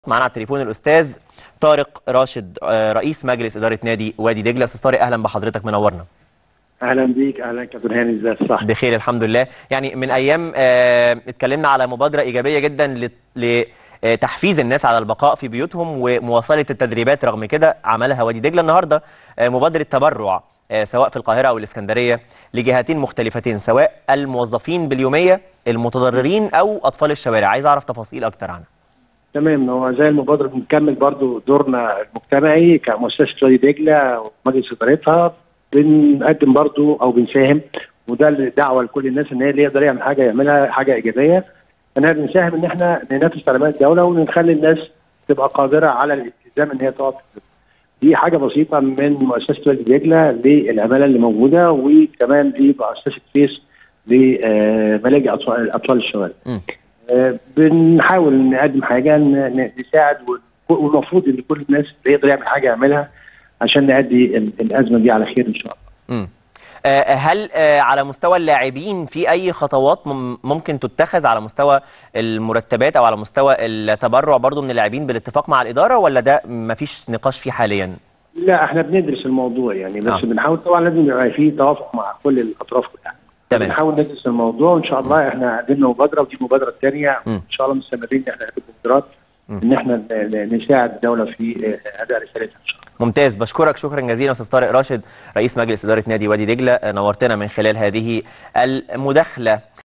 معانا على التليفون الاستاذ طارق راشد آه، رئيس مجلس اداره نادي وادي دجله استاذ طارق اهلا بحضرتك منورنا اهلا بيك اهلا كابتن هاني ازيك صح بخير الحمد لله يعني من ايام آه، اتكلمنا على مبادره ايجابيه جدا لتحفيز الناس على البقاء في بيوتهم ومواصله التدريبات رغم كده عملها وادي دجله النهارده آه، مبادره تبرع آه، سواء في القاهره او الاسكندريه لجهتين مختلفتين سواء الموظفين باليوميه المتضررين او اطفال الشوارع عايز اعرف تفاصيل اكتر عنها تمام هو زي المبادره بنكمل برضو دورنا المجتمعي كمؤسسه وادي دجله ومجلس ادارتها بنقدم برضو او بنساهم وده الدعوه لكل الناس ان هي اللي يقدر يعمل حاجه يعملها حاجه ايجابيه ان احنا بنساهم ان احنا ننفذ تعليمات الدوله ونخلي الناس تبقى قادره على الالتزام ان هي تقعد في البيت. دي حاجه بسيطه من مؤسسه وادي دجله للعماله اللي موجوده وكمان لمؤسسه فيس لملاجئ اطفال اطفال الشوارع. مم. آه، بنحاول نقدم حاجه ن- ن- نساعد و- والمفروض ان كل الناس اللي يقدر يعمل حاجه يعملها عشان نأدي ال- الازمه دي على خير ان شاء الله. مم. آه، هل آه، على مستوى اللاعبين في اي خطوات مم- ممكن تتخذ على مستوى المرتبات او على مستوى التبرع برضو من اللاعبين بالاتفاق مع الاداره ولا ده مفيش نقاش فيه حاليا؟ لا احنا بندرس الموضوع يعني بس آه. بنحاول طبعا لازم يبقى فيه توافق مع كل الاطراف كلها. تمام. بنحاول ندرس الموضوع وان شاء الله احنا قدمنا مبادره ودي المبادره الثانيه مم. ان شاء الله مستمرين ان احنا نقدم مبادرات مم. ان احنا ن- ن- نساعد الدوله في آه، اداء رسالتها ان شاء الله. ممتاز بشكرك شكرا جزيلا استاذ طارق راشد رئيس مجلس اداره نادي وادي دجله آه، نورتنا من خلال هذه المداخله